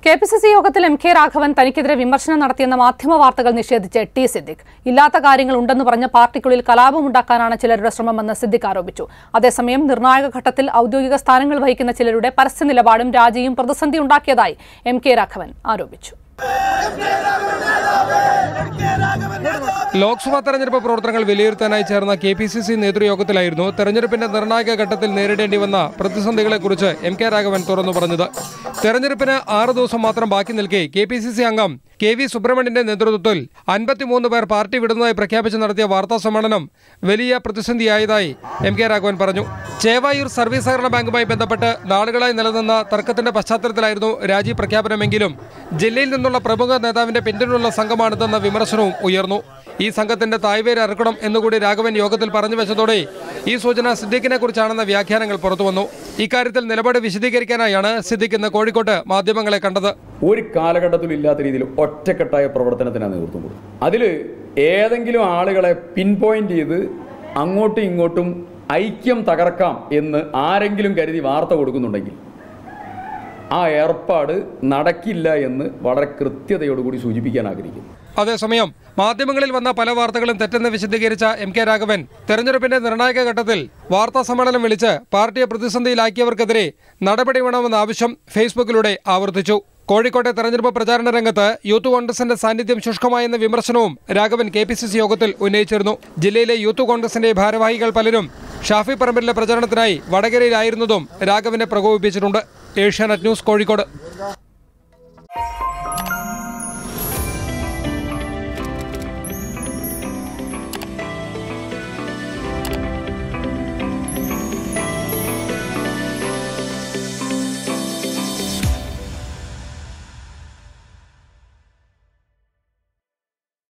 K P C C യോഗത്തിൽ M K Raghavan തനിക്കെതിരെ വിമർശനം നടത്തിയെന്ന മാധ്യമ വാർത്തകൾ നിഷേധിച്ച് ടി സിദ്ദിഖ് ഇല്ലാത്ത കാര്യങ്ങൾ ഉണ്ടെന്ന് പറഞ്ഞ് പാർട്ടിക്കുള്ളിൽ കലാപമുണ്ടാക്കാനാണ് ചിലരുടെ ശ്രമമെന്ന് സിദ്ദിഖ് ആരോപിച്ചു അതേസമയം നിർണായക ഘട്ടത്തിൽ ഔദ്യോഗിക സ്ഥാനങ്ങൾ വഹിക്കുന്ന ചിലരുടെ പരസ്യ നിലപാടും രാജിയും പ്രതിസന്ധി ഉണ്ടാക്കിയതായി എം കെ രാഘവൻ ആരോപിച്ചു ലോക്സഭാ തെരഞ്ഞെടുപ്പ് പ്രവർത്തനങ്ങൾ വിലയിരുത്താനായി ചേർന്ന കെ പി സി സി നേതൃയോഗത്തിലായിരുന്നു തെരഞ്ഞെടുപ്പിന്റെ നിർണായക ഘട്ടത്തിൽ നേരിടേണ്ടി വന്ന പ്രതിസന്ധികളെക്കുറിച്ച് എം കെ രാഘവൻ തുറന്നു പറഞ്ഞത് തെരഞ്ഞെടുപ്പിന് ആറ് ദിവസം മാത്രം ബാക്കി നിൽക്കെ കെ പി സി സി അംഗം കെ വി സുബ്രഹ്മണ്യന്റെ നേതൃത്വത്തിൽ അൻപത്തിമൂന്ന് പേർ പാർട്ടി വിടുന്നതായി പ്രഖ്യാപിച്ച് നടത്തിയ വാർത്താ സമ്മേളനം വലിയ പ്രതിസന്ധിയായതായി എം കെ രാഘവൻ പറഞ്ഞു ചേവായൂർ സർവീസ് സഹകരണ ബാങ്കുമായി ബന്ധപ്പെട്ട് നാളുകളായി നിലനിന്ന തർക്കത്തിന്റെ പശ്ചാത്തലത്തിലായിരുന്നു രാജി പ്രഖ്യാപനമെങ്കിലും ജില്ലയിൽ നിന്നുള്ള പ്രമുഖ നേതാവിന്റെ പിന്തുണയുള്ള സംഘമാണിതെന്ന വിമർശനവും ഉയർന്നു ഈ സംഘത്തിന്റെ തായ്വേര് അറുക്കണം എന്നുകൂടി രാഘവൻ യോഗത്തിൽ പറഞ്ഞു വെച്ചതോടെ ഈ സൂചന സിദ്ദിഖിനെ കുറിച്ചാണെന്ന വ്യാഖ്യാനങ്ങൾ പുറത്തുവന്നു ഇക്കാര്യത്തിൽ നിലപാട് വിശദീകരിക്കാനായാണ് സിദ്ദിഖ് ഇന്ന് കോഴിക്കോട്ട് മാധ്യമങ്ങളെ കണ്ടത് ഒരു കാലഘട്ടത്തിലും ഇല്ലാത്ത രീതിയിൽ ഒറ്റക്കെട്ടായ പ്രവർത്തനത്തിനാണ് നേതൃത്വം കൊടുക്കും അതിൽ ഏതെങ്കിലും ആളുകളെ പിൻ പോയിന്റ് ചെയ്ത് അങ്ങോട്ടും ഇങ്ങോട്ടും ഐക്യം തകർക്കാം എന്ന് ആരെങ്കിലും കരുതി വാർത്ത കൊടുക്കുന്നുണ്ടെങ്കിൽ ആ ഏർപ്പാട് നടക്കില്ല എന്ന് വളരെ കൃത്യതയോടുകൂടി സൂചിപ്പിക്കാൻ ആഗ്രഹിക്കുന്നു അതേസമയം മാധ്യമങ്ങളിൽ വന്ന പല വാർത്തകളും തെറ്റെന്ന് വിശദീകരിച്ച എം കെ രാഘവൻ തെരഞ്ഞെടുപ്പിന്റെ നിർണായക ഘട്ടത്തിൽ വാർത്താ സമ്മേളനം വിളിച്ച് പാർട്ടിയെ പ്രതിസന്ധിയിലാക്കിയവർക്കെതിരെ നടപടി വേണമെന്ന ആവശ്യം ഫേസ്ബുക്കിലൂടെ ആവർത്തിച്ചു കോഴിക്കോട്ടെ തെരഞ്ഞെടുപ്പ് പ്രചാരണ രംഗത്ത് യൂത്ത് കോൺഗ്രസിന്റെ സാന്നിധ്യം ശുഷ്കമായെന്ന വിമർശനവും Raghavan K P C C യോഗത്തിൽ ഉന്നയിച്ചിരുന്നു ജില്ലയിലെ യൂത്ത് കോൺഗ്രസിന്റെ ഭാരവാഹികൾ പലരും ഷാഫി പറമ്പിലിന്റെ പ്രചരണത്തിനായി വടകരയിലായിരുന്നതും രാഘവനെ പ്രകോപിപ്പിച്ചിട്ടുണ്ട് ഏഷ്യാനെറ്റ് ന്യൂസ് കോഴിക്കോട്